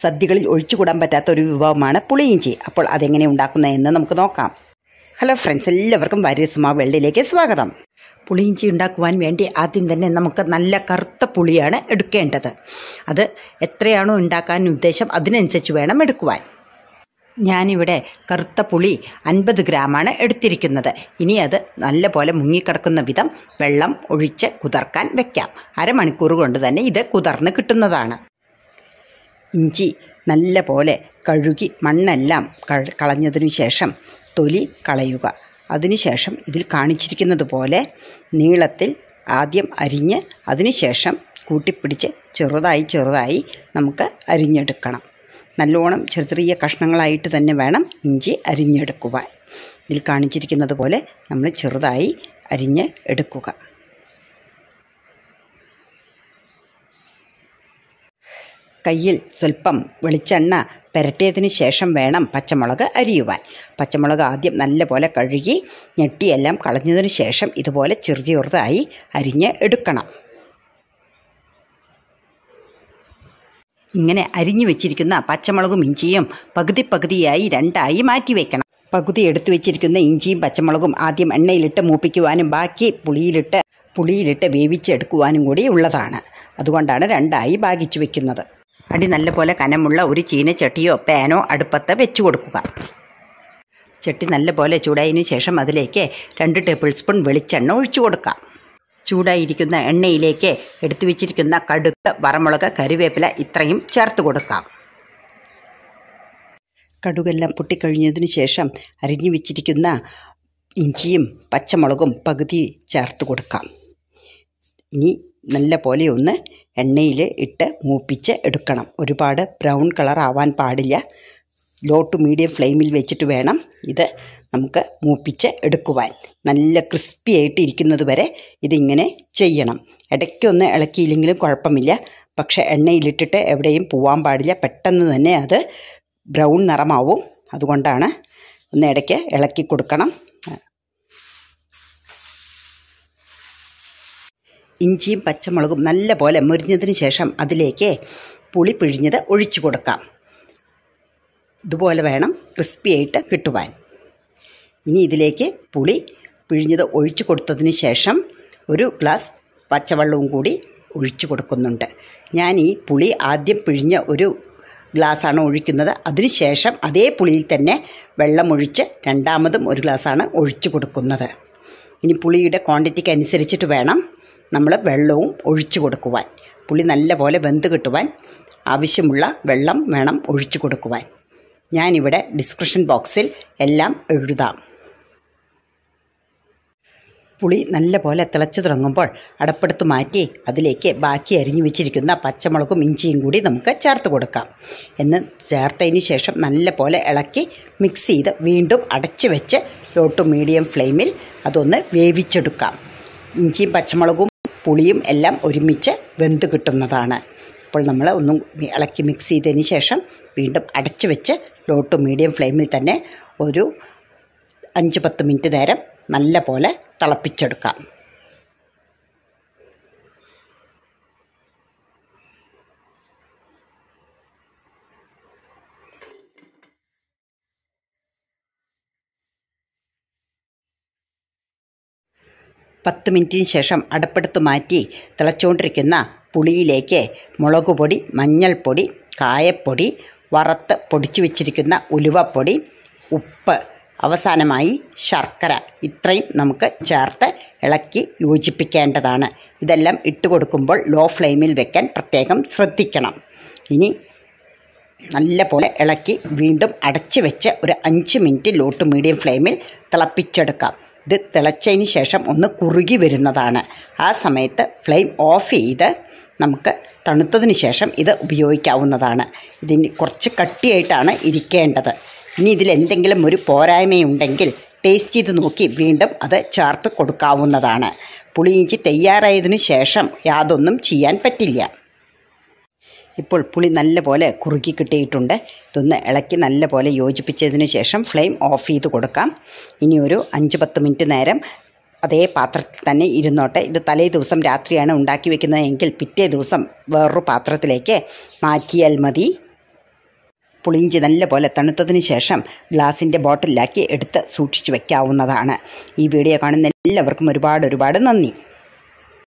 സദ്യകളിൽ ഒഴിച്ചുകൂടാൻ പറ്റാത്ത ഒരു വിഭവമാണ് പുളിയിഞ്ചി അപ്പോൾ അതെങ്ങനെ ഉണ്ടാക്കുന്നതെന്ന് നമുക്ക് നോക്കാം ഹലോ ഫ്രണ്ട്സ് എല്ലാവർക്കും വാര്യസുമ വെള്ളിയിലേക്ക് സ്വാഗതം പുളിയിഞ്ചി ഉണ്ടാക്കുവാൻ വേണ്ടി ആദ്യം തന്നെ നമുക്ക് നല്ല കറുത്ത പുളിയാണ് എടുക്കേണ്ടത് അത് എത്രയാണോ ഉണ്ടാക്കാൻ ഉദ്ദേശം അതിനനുസരിച്ച് വേണം എടുക്കുവാൻ ഞാനിവിടെ കറുത്ത പുളി അൻപത് ഗ്രാമാണ് എടുത്തിരിക്കുന്നത് ഇനി അത് നല്ലപോലെ മുങ്ങിക്കിടക്കുന്ന വിധം വെള്ളം ഒഴിച്ച് കുതിർക്കാൻ വെക്കാം അരമണിക്കൂർ കൊണ്ട് തന്നെ ഇത് കുതിർന്ന് കിട്ടുന്നതാണ് ഇഞ്ചി നല്ല പോലെ കഴുകി മണ്ണെല്ലാം ക- കളഞ്ഞതിനു ശേഷം തൊലി കളയുക അതിനുശേഷം ഇതിൽ കാണിച്ചിരിക്കുന്നത് പോലെ നീളത്തിൽ ആദ്യം അരിഞ്ഞ് അതിനുശേഷം കൂട്ടിപ്പിടിച്ച് ചെറുതായി ചെറുതായി നമുക്ക് അരിഞ്ഞെടുക്കണം നല്ലോണം ചെറിയ ചെറിയ കഷ്ണങ്ങളായിട്ട് തന്നെ വേണം ഇഞ്ചി അരിഞ്ഞെടുക്കുവാൻ ഇതിൽ കാണിച്ചിരിക്കുന്നത് പോലെ നമ്മൾ ചെറുതായി അരിഞ്ഞ് എടുക്കുക കയ്യിൽ സ്വല്പം വെളിച്ചെണ്ണ പുരട്ടിയതിന് ശേഷം വേണം പച്ചമുളക് അരിയുവാൻ പച്ചമുളക് ആദ്യം നല്ലപോലെ കഴുകി ഞെട്ടിയെല്ലാം കളഞ്ഞതിന് ശേഷം ഇതുപോലെ ചെറു ചെറുതായി അരിഞ്ഞ് എടുക്കണം ഇങ്ങനെ അരിഞ്ഞു വെച്ചിരിക്കുന്ന പച്ചമുളകും ഇഞ്ചിയും പകുതി പകുതിയായി രണ്ടായി മാറ്റി വെക്കണം പകുതി എടുത്തു വെച്ചിരിക്കുന്ന ഇഞ്ചിയും പച്ചമുളകും ആദ്യം എണ്ണയിലിട്ട് മൂപ്പിക്കുവാനും ബാക്കി പുളിയിലിട്ട് പുളിയിലിട്ട് വേവിച്ചെടുക്കുവാനും കൂടി ഉള്ളതാണ് അതുകൊണ്ടാണ് രണ്ടായി ഭാഗിച്ചു വെക്കുന്നത് അടി നല്ലപോലെ കനമുള്ള ഒരു ചീനച്ചട്ടിയോ പാനോ അടുപ്പത്ത് വെച്ചു കൊടുക്കുക ചട്ടി നല്ലപോലെ ചൂടായതിനു ശേഷം അതിലേക്ക് രണ്ട് ടേബിൾ സ്പൂൺ വെളിച്ചെണ്ണ ഒഴിച്ചു കൊടുക്കാം ചൂടായിരിക്കുന്ന എണ്ണയിലേക്ക് എടുത്തു വെച്ചിരിക്കുന്ന കടുക് വറമുളക് കറിവേപ്പില ഇത്രയും ചേർത്ത് കൊടുക്കാം കടുകെല്ലാം പൊട്ടിക്കഴിഞ്ഞതിന് ശേഷം അരിഞ്ഞു വെച്ചിരിക്കുന്ന ഇഞ്ചിയും പച്ചമുളകും പകുതി ചേർത്ത് കൊടുക്കാം ഇനി നല്ല പോലെ ഒന്ന് എണ്ണയിൽ ഇട്ട് മൂപ്പിച്ച് എടുക്കണം ഒരുപാട് ബ്രൗൺ കളർ ആവാൻ പാടില്ല ലോ ടു മീഡിയം ഫ്ലെയിമിൽ വെച്ചിട്ട് വേണം ഇത് നമുക്ക് മൂപ്പിച്ച് എടുക്കുവാൻ നല്ല ക്രിസ്പി ആയിട്ട് ഇരിക്കുന്നത് വരെ ഇതിങ്ങനെ ചെയ്യണം ഇടയ്ക്കൊന്ന് ഇളക്കിയില്ലെങ്കിലും കുഴപ്പമില്ല പക്ഷേ എണ്ണയിലിട്ടിട്ട് എവിടെയും പോവാൻ പാടില്ല പെട്ടെന്ന് തന്നെ അത് ബ്രൗൺ നിറമാവും അതുകൊണ്ടാണ് ഒന്ന് ഇടയ്ക്ക് ഇളക്കി കൊടുക്കണം ഇഞ്ചിയും പച്ചമുളകും നല്ല പോലെ മുരിഞ്ഞതിന് ശേഷം അതിലേക്ക് പുളി പിഴിഞ്ഞത് ഒഴിച്ചു കൊടുക്കാം ഇതുപോലെ വേണം ക്രിസ്പി ആയിട്ട് കിട്ടുവാൻ ഇനി ഇതിലേക്ക് പുളി പിഴിഞ്ഞത് ഒഴിച്ചു കൊടുത്തതിന് ശേഷം ഒരു ഗ്ലാസ് പച്ചവെള്ളവും കൂടി ഒഴിച്ചു കൊടുക്കുന്നുണ്ട് ഞാൻ ഈ പുളി ആദ്യം പിഴിഞ്ഞ ഒരു ഗ്ലാസ്സാണ് ഒഴിക്കുന്നത് അതിനുശേഷം അതേ പുളിയിൽ തന്നെ വെള്ളമൊഴിച്ച് രണ്ടാമതും ഒരു ഗ്ലാസ്സാണ് ഒഴിച്ചു കൊടുക്കുന്നത് ഇനി പുളിയുടെ ക്വാണ്ടിറ്റിക്ക് അനുസരിച്ചിട്ട് വേണം നമ്മൾ വെള്ളവും ഒഴിച്ചു കൊടുക്കുവാൻ പുളി നല്ലപോലെ വെന്ത് കിട്ടുവാൻ ആവശ്യമുള്ള വെള്ളം വേണം ഒഴിച്ചു കൊടുക്കുവാൻ ഞാനിവിടെ ഡിസ്ക്രിപ്ഷൻ ബോക്സിൽ എല്ലാം എഴുതാം പുളി നല്ലപോലെ തിളച്ചു തുടങ്ങുമ്പോൾ അടപ്പെടുത്ത് മാറ്റി അതിലേക്ക് ബാക്കി അരിഞ്ഞു വെച്ചിരിക്കുന്ന പച്ചമുളകും ഇഞ്ചിയും കൂടി നമുക്ക് ചേർത്ത് കൊടുക്കാം എന്ന് ചേർത്തതിന് ശേഷം നല്ലപോലെ ഇളക്കി മിക്സ് ചെയ്ത് വീണ്ടും അടച്ചു വെച്ച് ലോ ടു മീഡിയം ഫ്ലെയിമിൽ അതൊന്ന് വേവിച്ചെടുക്കാം ഇഞ്ചിയും പച്ചമുളകും പുളിയും എല്ലാം ഒരുമിച്ച് വെന്ത് കിട്ടുന്നതാണ് അപ്പോൾ നമ്മൾ ഒന്നും ഇളക്കി മിക്സ് ചെയ്തതിന് ശേഷം വീണ്ടും അടച്ചു വെച്ച് ലോ ടു മീഡിയം ഫ്ലെയിമിൽ തന്നെ ഒരു അഞ്ച് പത്ത് മിനിറ്റ് നേരം നല്ല പോലെ തിളപ്പിച്ചെടുക്കാം പത്ത് മിനിറ്റിന് ശേഷം അടുപ്പെടുത്ത് മാറ്റി തിളച്ചുകൊണ്ടിരിക്കുന്ന പുളിയിലേക്ക് മുളക് പൊടി മഞ്ഞൾപ്പൊടി കായപ്പൊടി വറുത്ത് പൊടിച്ചു വെച്ചിരിക്കുന്ന ഉലുവപ്പൊടി ഉപ്പ് അവസാനമായി ശർക്കര ഇത്രയും നമുക്ക് ചേർത്ത് ഇളക്കി യോജിപ്പിക്കേണ്ടതാണ് ഇതെല്ലാം ഇട്ട് കൊടുക്കുമ്പോൾ ലോ ഫ്ലെയിമിൽ വെക്കാൻ പ്രത്യേകം ശ്രദ്ധിക്കണം ഇനി നല്ല പോലെ ഇളക്കി വീണ്ടും അടച്ച് വെച്ച് ഒരു അഞ്ച് മിനിറ്റ് ലോ ടു മീഡിയം ഫ്ലെയിമിൽ തിളപ്പിച്ചെടുക്കാം ഇത് തിളച്ചതിന് ശേഷം ഒന്ന് കുറുകി വരുന്നതാണ് ആ സമയത്ത് ഫ്ലെയിം ഓഫ് ചെയ്ത് നമുക്ക് തണുത്തതിന് ശേഷം ഇത് ഉപയോഗിക്കാവുന്നതാണ് ഇതിന് കുറച്ച് കട്ടിയായിട്ടാണ് ഇരിക്കേണ്ടത് ഇനി ഇതിൽ എന്തെങ്കിലും ഒരു പോരായ്മയുണ്ടെങ്കിൽ ടേസ്റ്റ് ചെയ്ത് നോക്കി വീണ്ടും അത് ചേർത്ത് കൊടുക്കാവുന്നതാണ് പുളിയിഞ്ചി തയ്യാറായതിനു ശേഷം യാതൊന്നും ചെയ്യാൻ പറ്റില്ല ഇപ്പോൾ പുളി നല്ലപോലെ കുറുക്കി കിട്ടിയിട്ടുണ്ട് ഇതൊന്ന് ഇളക്കി നല്ലപോലെ യോജിപ്പിച്ചതിന് ശേഷം ഫ്ലെയിം ഓഫ് ചെയ്ത് കൊടുക്കാം ഇനി ഒരു അഞ്ച് പത്ത് മിനിറ്റ് നേരം അതേ പാത്രത്തിൽ തന്നെ ഇരുന്നോട്ടെ ഇത് തലേ ദിവസം രാത്രിയാണ് ഉണ്ടാക്കി വെക്കുന്നതെങ്കിൽ പിറ്റേ ദിവസം വേറൊരു പാത്രത്തിലേക്ക് മാറ്റിയാൽ മതി പുളിയിഞ്ചി നല്ലപോലെ തണുത്തതിന് ശേഷം ഗ്ലാസിൻ്റെ ബോട്ടിലാക്കി എടുത്ത് സൂക്ഷിച്ചു വയ്ക്കാവുന്നതാണ് ഈ വീഡിയോ കാണുന്ന എല്ലാവർക്കും ഒരുപാട് ഒരുപാട് നന്ദി